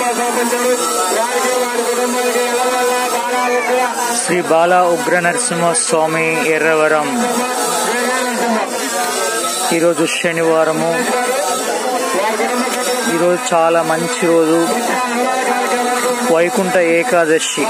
సమర్పించారు వారికి వారి కుటుంబానికి ఎల్లవెల్ల బాగా శ్రీ బాల ఉగ్ర నరసింహస్వామి ఎర్రవరం ఈరోజు శనివారము ఈరోజు చాలా మంచి రోజు వైకుంఠ ఏకాదశి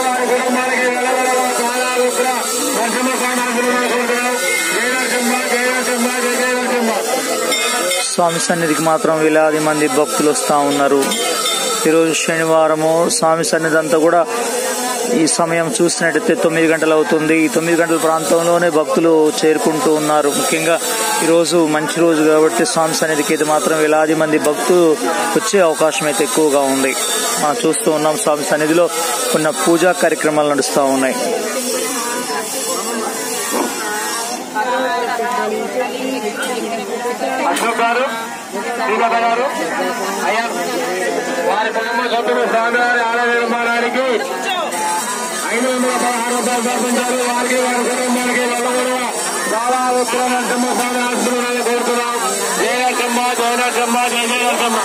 స్వామి సన్నిధికి మాత్రం వేలాది మంది భక్తులు వస్తూ ఉన్నారు ఈరోజు శనివారము స్వామి సన్నిధి అంతా కూడా ఈ సమయం చూసినట్టయితే తొమ్మిది గంటలు అవుతుంది ఈ తొమ్మిది గంటల ప్రాంతంలోనే భక్తులు చేరుకుంటూ ఉన్నారు ముఖ్యంగా ఈరోజు మంచి రోజు కాబట్టి స్వామి సన్నిధికి ఇది మాత్రం వేలాది మంది భక్తులు వచ్చే అవకాశం అయితే ఎక్కువగా ఉంది మనం చూస్తూ ఉన్నాం స్వామి సన్నిధిలో కొన్ని పూజా కార్యక్రమాలు నడుస్తూ ఉన్నాయి అశోక్ గారు శ్రీలత గారు అయ్యా వారి కుటుంబ సభ్యులు స్వామివారి ఆలయ నిర్మాణానికి ఐదు వందల పదహారు రూపాయలు సమర్పించారు వారికి వారి కుటుంబానికి వెళ్ళగొడవ చాలా ఉత్తర నరసింహ స్వామి ఆశీర్వాదాలు కోరుతున్నాం జయ నరసింహ జయ నరసింహ జయ జయ నరసింహ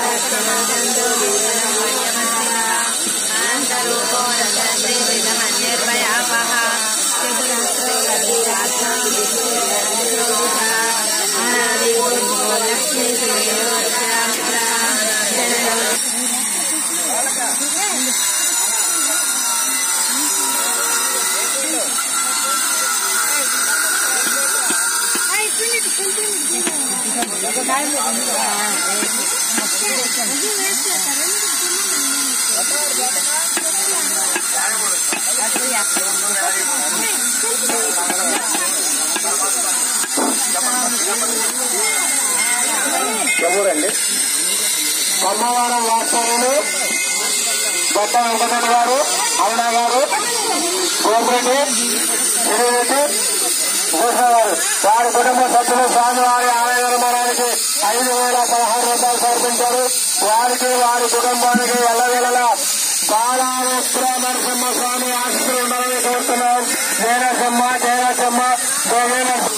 ఎవరండి సోమవారం వాస్తవులు బొట్ట వెంకటరెడ్డి గారు అరుణ గారు గోపిరెడ్డి తిరువెట్టి భూషణ గారు వారి కుటుంబ సభ్యులు స్వామివారి ఆలయ నిర్మాణానికి ఐదు వేల పదహారు రూపాయలు సమర్పించారు వారికి వారి కుటుంబానికి ఎల్లవేళలా బాలానుగ్ర నరసింహ స్వామి ఆశీస్సులు ఉండాలని కోరుతున్నాం జయ నరసింహ జయ నరసింహ జయ జయ నరసింహ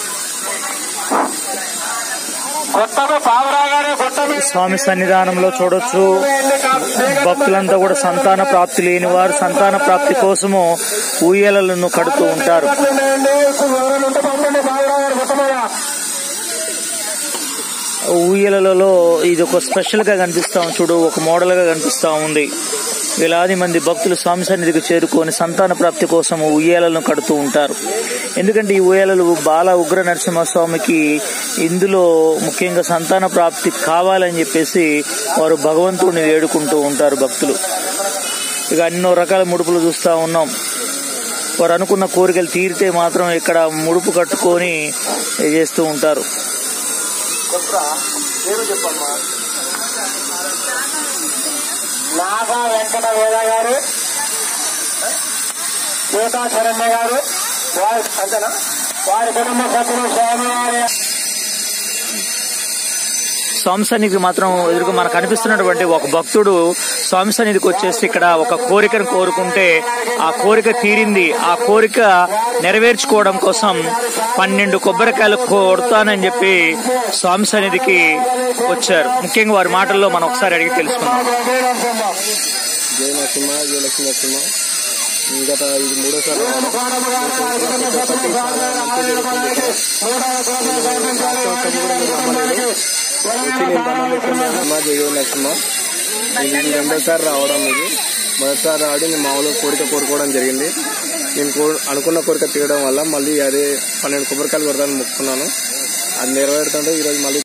కొత్తగా పావురాగానే కొత్త స్వామి సన్నిధానంలో చూడొచ్చు భక్తులంతా కూడా సంతాన ప్రాప్తి లేని వారు సంతాన ప్రాప్తి కోసము ఊయలలను కడుతూ ఉంటారు ఊయలలో ఇది ఒక స్పెషల్ గా కనిపిస్తా ఉంది చూడు ఒక మోడల్ గా కనిపిస్తా ఉంది వేలాది మంది భక్తులు స్వామి సన్నిధికి చేరుకొని సంతాన ప్రాప్తి కోసం ఉయ్యాలను కడుతూ ఉంటారు ఎందుకంటే ఈ ఉయ్యాలలు బాల ఉగ్ర నరసింహస్వామికి ఇందులో ముఖ్యంగా సంతాన ప్రాప్తి కావాలని చెప్పేసి వారు భగవంతుడిని వేడుకుంటూ ఉంటారు భక్తులు ఇక ఎన్నో రకాల ముడుపులు చూస్తా ఉన్నాం వారు అనుకున్న కోరికలు తీరితే మాత్రం ఇక్కడ ముడుపు కట్టుకొని చేస్తూ ఉంటారు నాగా వెంకట వేద గారు సీతా శరణ్య గారు వారి అంతేనా వారి కుటుంబ సభ్యులు స్వామివారి స్వామి సన్నిధికి మాత్రం ఎదురుగా మనకు కనిపిస్తున్నటువంటి ఒక భక్తుడు స్వామి సన్నిధికి వచ్చేసి ఇక్కడ ఒక కోరికను కోరుకుంటే ఆ కోరిక తీరింది ఆ కోరిక నెరవేర్చుకోవడం కోసం పన్నెండు కొబ్బరికాయలు కొడతానని చెప్పి స్వామి సన్నిధికి వచ్చారు ముఖ్యంగా వారి మాటల్లో మనం ఒకసారి అడిగి తెలుసుకుందాం జయ నరసింహ జయ నరసింహ జయ లక్ష్మీ నరసింహ గత ఇది మూడోసారి వచ్చి నేను దండం పెట్టుకున్నాను అమ్మ జయ నరసింహ ఇది రెండోసారి రావడం ఇది మొదటిసారి రావడం నేను మామూలుగా కోరిక కోరుకోవడం జరిగింది నేను కో- అనుకున్న కోరిక తీయడం వల్ల మళ్ళీ అదే పన్నెండు కొబ్బరికాయలు కొడతాను మొక్కుకున్నాను అది నెరవేరుతుంటే ఈరోజు మళ్ళీ